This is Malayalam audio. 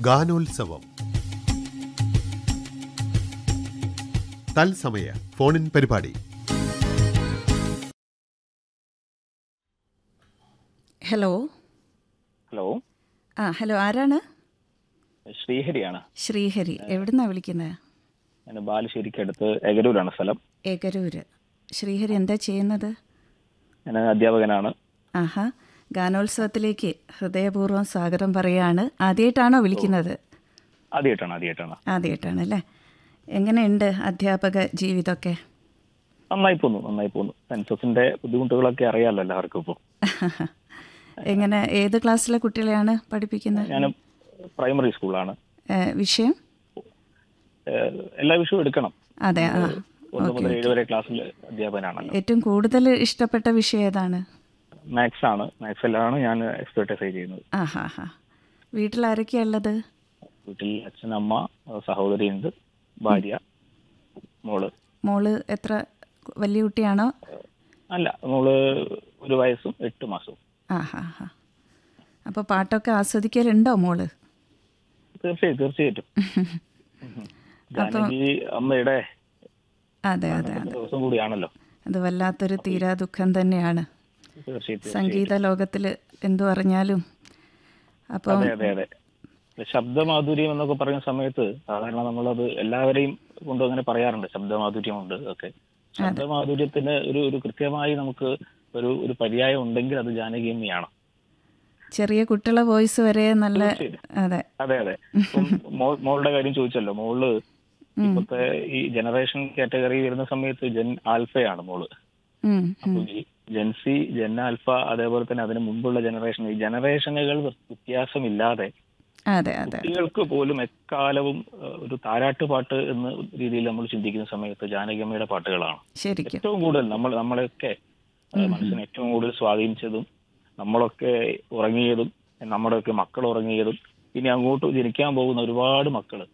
ഗാനോത്സവം തത്സമയ ഫോണിൻ പരിപാടി ഹലോ ഹലോ ആ ഹലോ ആരാണ് ശ്രീഹരിയാണ് ശ്രീഹരി എവിടുന്നാ വിളിക്കുന്നത് ഞാൻ ബാലുശ്ശേരിക്കടുത്ത് എഗരൂരാണ് സ്ഥലം ഏകരൂര് ശ്രീഹരി എന്താ ചെയ്യുന്നത് ഞാൻ അധ്യാപകനാണ് ആഹാ ഗാനോത്സവത്തിലേക്ക് ഹൃദയപൂർവ്വം സ്വാഗതം പറയാണ് ആദ്യമായിട്ടാണോ വിളിക്കുന്നത് ആദ്യമായിട്ടാണ് ആദ്യമായിട്ടാണ് ആദ്യമായിട്ടാണ് അല്ലേ എങ്ങനെയുണ്ട് അധ്യാപക ജീവിതമൊക്കെ നന്നായി പോന്നു നന്നായി പോന്നു സെൻസസിന്റെ ബുദ്ധിമുട്ടുകളൊക്കെ അറിയാമല്ലോ എല്ലാവർക്കും ഇപ്പോൾ എങ്ങനെ ഏത് ക്ലാസ്സിലെ കുട്ടികളെയാണ് പഠിപ്പിക്കുന്നത് ഞാൻ പ്രൈമറി സ്കൂളാണ് ഏ, വിഷയം ഏഹ് എല്ലാ വിഷയവും എടുക്കണം അതെ ആ ഒന്ന് മുതൽ ഏഴ് വരെ ക്ലാസ്സിൽ അധ്യാപകനാണ് ഏറ്റവും കൂടുതൽ ഇഷ്ടപ്പെട്ട വിഷയം ഏതാണ് മാത്സ് ആണ് മാത്സിലാണ് ഞാൻ എക്സ്പെർട്ടൈസ് ചെയ്യുന്നത് ആ ഹാ ഹാ വീട്ടിലാരൊക്കെയാ ഉള്ളത് വീട്ടിൽ അച്ഛൻ അമ്മ സഹോദരിയുണ്ട് ഭാര്യ മോള് മോള് എത്ര വലിയ കുട്ടിയാണോ അല്ല മോള് ഒരു വയസ്സും എട്ട് മാസവും ആ ഹാ ഹാ അപ്പോൾ പാട്ടൊക്കെ ആസ്വദിക്കലുണ്ടോ മോള് തീർച്ചയായും തീർച്ചയായിട്ടും ജാനകി അമ്മയുടെ അതെ അതെ അതെ ദിവസം കൂടിയാണല്ലോ അത് വല്ലാത്തൊരു തീരാ ദുഃഖം തന്നെയാണ് തീർച്ചയായിട്ടും സംഗീത ലോകത്തിൽ എന്തു പറഞ്ഞാലും അപ്പം അതെ അതെ അതെ ശബ്ദമാധുര്യം എന്നൊക്കെ പറയുന്ന സമയത്ത് സാധാരണ നമ്മളത് എല്ലാവരെയും കൊണ്ടും അങ്ങനെ പറയാറുണ്ട് ശബ്ദമാധുര്യമുണ്ട് ഒക്കെ ശബ്ദമാധുര്യത്തിന് ഒരു ഒരു കൃത്യമായി നമുക്ക് ഒരു ഒരു പര്യായം ഉണ്ടെങ്കിൽ അത് ജാനകിയമ്മയാണ് ചെറിയ കുട്ടികളെ വോയിസ് വരെ നല്ല അതെ അതെ അതെ ഇപ്പം മോ- മോളുടെ കാര്യം ചോദിച്ചല്ലോ മോള് ഇപ്പോഴത്തെ ഈ ജനറേഷൻ കാറ്റഗറി വരുന്ന സമയത്ത് ജെൻ ആൽഫയാണ് മോള് ഉം, അപ്പൊ ഈ ജെൻസി ജെൻ ആൽഫ അതേപോലെ തന്നെ അതിന് മുമ്പുള്ള ജനറേഷൻ ഈ ജനറേഷനുകൾ വ്യത്യാസമില്ലാതെ അതെ അതെ കുട്ടികൾക്ക് പോലും എക്കാലവും ഏഹ്, ഒരു താരാട്ടുപാട്ട് എന്ന രീതിയിൽ നമ്മൾ ചിന്തിക്കുന്ന സമയത്ത് ജാനകിയമ്മയുടെ പാട്ടുകളാണ് ശരിക്കും ഏറ്റവും കൂടുതൽ നമ്മൾ നമ്മളെയൊക്കെ ഏഹ്, മനസ്സിനെ ഏറ്റവും കൂടുതൽ സ്വാധീനിച്ചതും നമ്മളൊക്കെ ഉറങ്ങിയതും നമ്മുടെയൊക്കെ മക്കൾ ഉറങ്ങിയതും ഇനി അങ്ങോട്ട് ജനിക്കാൻ പോകുന്ന ഒരുപാട് മക്കള്